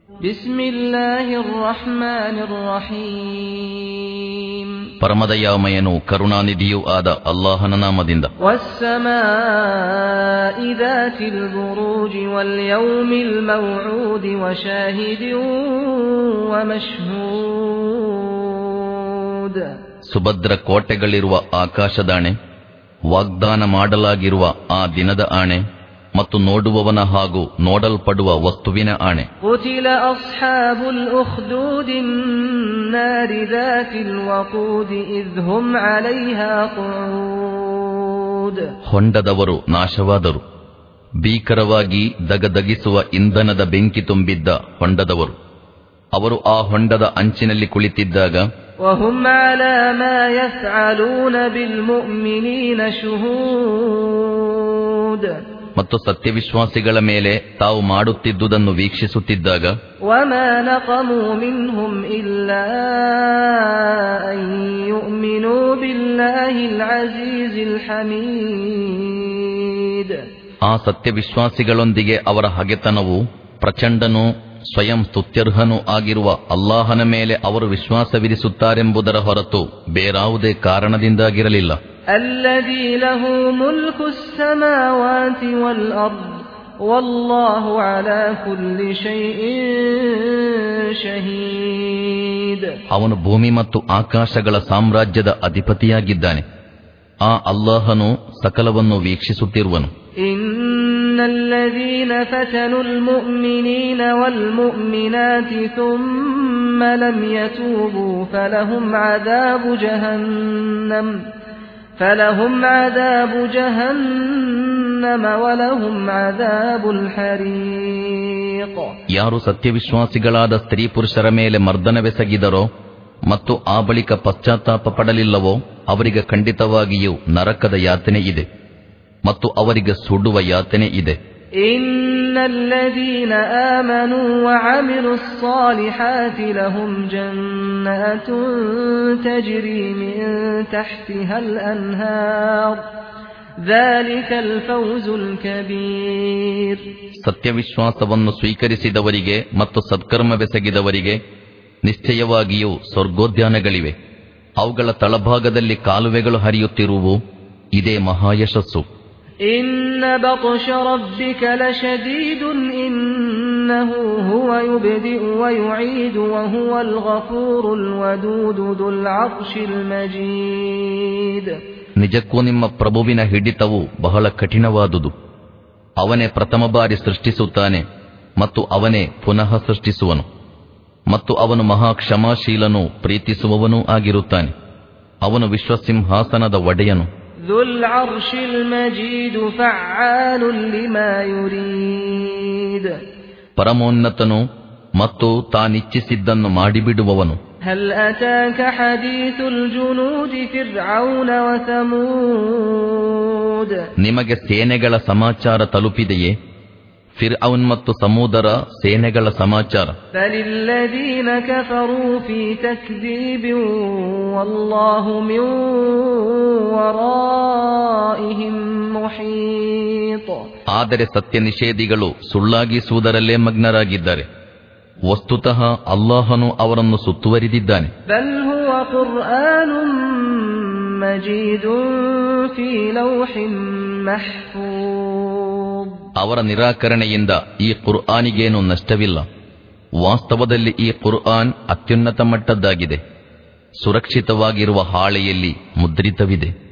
بسم الله الرحمن الرحيم ಪರಮದಯಾಮಯನು ಕರುಣಾನಿಧಿಯೂ ಆದ ಅಲ್ಲಾಹನ ನಾಮದಿಂದ والسماء ذات البروج واليوم الموعود وشاهد ومشهود ಸುಭದ್ರ ಕೋಟೆಗಳಿರುವ ಆಕಾಶದಾಣೆ ವಾಗ್ದಾನ ಮಾಡಲಾಗಿರುವ ಆ ದಿನದ ಆಣೆ ಮತ್ತು ನೋಡುವವನ ಹಾಗೂ ನೋಡಲ್ಪಡುವ ವಸ್ತುವಿನ ಆಣೆ قتل أصحاب الأخدود النار ذات الوقود إذ هم عليها قعود ಹೊಂಡದವರು ನಾಶವಾದರು ಭೀಕರವಾಗಿ ದಗದಗಿಸುವ ಇಂಧನದ ಬೆಂಕಿ ತುಂಬಿದ್ದ ಹೊಂಡದವರು ಅವರು ಆ ಹೊಂಡದ ಅಂಚಿನಲ್ಲಿ ಕುಳಿತಿದ್ದಾಗ وهم على ما يفعلون بالمؤمنين شهود ಮತ್ತು ಸತ್ಯವಿಶ್ವಾಸಿಗಳ ಮೇಲೆ ತಾವು ಮಾಡುತ್ತಿದ್ದುದನ್ನು ವೀಕ್ಷಿಸುತ್ತಿದ್ದಾಗ وما نقموا منهم إلا أن يؤمنوا بالله العزيز الحميد ಆ ಸತ್ಯವಿಶ್ವಾಸಿಗಳೊಂದಿಗೆ ಅವರ ಹಗೆತನವು ಪ್ರಚಂಡನೂ ಸ್ವಯಂ ಸ್ತುತ್ಯರ್ಹನೂ ಆಗಿರುವ ಅಲ್ಲಾಹನ ಮೇಲೆ ಅವರು ವಿಶ್ವಾಸವಿರಿಸುತ್ತಾರೆಂಬುದರ ಹೊರತು ಬೇರಾವುದೇ ಕಾರಣದಿಂದಾಗಿರಲಿಲ್ಲ الذي له ملك السماوات والأرض والله على كل شيء شهيد ಅವನು ಭೂಮಿ ಮತ್ತು ಆಕಾಶಗಳ ಸಾಮ್ರಾಜ್ಯದ ಅಧಿಪತಿಯಾಗಿದ್ದಾನೆ ಆ ಅಲ್ಲಾಹನು ಸಕಲವನ್ನು ವೀಕ್ಷಿಸುತ್ತಿರುವನು إن الذين فتنوا المؤمنين والمؤمنات ثم لم يتوبوا فلهم عذاب جهنم فلهم عذاب جهنم ولهم عذاب الحريق ಯಾರು ಸತ್ಯವಿಶ್ವಾಸಿಗಳಾದ ಸ್ತ್ರೀ ಪುರುಷರ ಮೇಲೆ ಮರ್ದನವೆಸಗಿದರೋ ಮತ್ತು ಆ ಬಳಿಕ ಪಶ್ಚಾತ್ತಾಪ ಪಡಲಿಲ್ಲವೋ ಅವರಿಗೆ ಖಂಡಿತವಾಗಿಯೂ ನರಕದ ಯಾತನೆ ಇದೆ ಮತ್ತು ಅವರಿಗೆ ಸುಡುವ ಯಾತನೆ ಇದೆ إن الذين آمنوا وعملوا الصالحات لهم جنات تجري من تحتها الأنهار ذلك الفوز الكبير ಸತ್ಯವಿಶ್ವಾಸವನ್ನು ಸ್ವೀಕರಿಸಿದವರಿಗೆ ಮತ್ತು ಸತ್ಕರ್ಮವೆಸಗಿದವರಿಗೆ ನಿಶ್ಚಯವಾಗಿಯೂ ಸ್ವರ್ಗೋದ್ಯಾನಗಳಿವೆ ಅವುಗಳ ತಳಭಾಗದಲ್ಲಿ ಕಾಲುವೆಗಳು ಹರಿಯುತ್ತಿರುವು ಇದೇ ಮಹಾಯಶಸ್ಸು إن بطش ربك لشديد إنه هو يبدئ ويعيد وهو الغفور الودود ذو العرش المجيد ನಿಜಕ್ಕೂ ನಿಮ್ಮ ಪ್ರಭುವಿನ ಹಿಡಿತವು ಬಹಳ ಕಠಿಣವಾದುದು ಅವನೇ ಪ್ರಥಮ ಬಾರಿ ಸೃಷ್ಟಿಸುತ್ತಾನೆ ಮತ್ತು ಅವನೇ ಪುನಃ ಸೃಷ್ಟಿಸುವನು ಮತ್ತು ಅವನು ಮಹಾ ಕ್ಷಮಾಶೀಲನೂ ಪ್ರೀತಿಸುವವನೂ ಆಗಿರುತ್ತಾನೆ ಅವನು ವಿಶ್ವಸಿಂಹಾಸನದ ಒಡೆಯನು ذو العرش المجيد فعال لما يريد ಪರಮೋನ್ನತನು ಮತ್ತು ತಾನಿಚ್ಛಿಸಿದ್ದನ್ನು ಮಾಡಿಬಿಡುವವನು هل أتاك حديث الجنود فرعون وثمود ನಿಮಗೆ ಸೇನೆಗಳ ಸಮಾಚಾರ ತಲುಪಿದೆಯೇ ಫಿರ್ ಅವನ್ ಮತ್ತು ಸಮೂದರ ಸೇನೆಗಳ ಸಮಾಚಾರ بل الذين كفروا في تكذيب والله من ورائهم محيط ಆದರೆ ಸತ್ಯ ನಿಷೇಧಿಗಳು ಸುಳ್ಳಾಗಿಸುವುದರಲ್ಲೇ ಮಗ್ನರಾಗಿದ್ದಾರೆ ವಸ್ತುತಃ ಅಲ್ಲಾಹನು ಅವರನ್ನು ಸುತ್ತುವರಿದಿದ್ದಾನೆ بل هو قرآن مجيد في لوح محفوظ ಅವರ ನಿರಾಕರಣೆಯಿಂದ ಈ ಕುರ್ಆನಿಗೇನು ನಷ್ಟವಿಲ್ಲ ವಾಸ್ತವದಲ್ಲಿ ಈ ಕುರ್ಆನ್ ಅತ್ಯುನ್ನತ ಮಟ್ಟದ್ದಾಗಿದೆ ಸುರಕ್ಷಿತವಾಗಿರುವ ಹಾಳೆಯಲ್ಲಿ ಮುದ್ರಿತವಿದೆ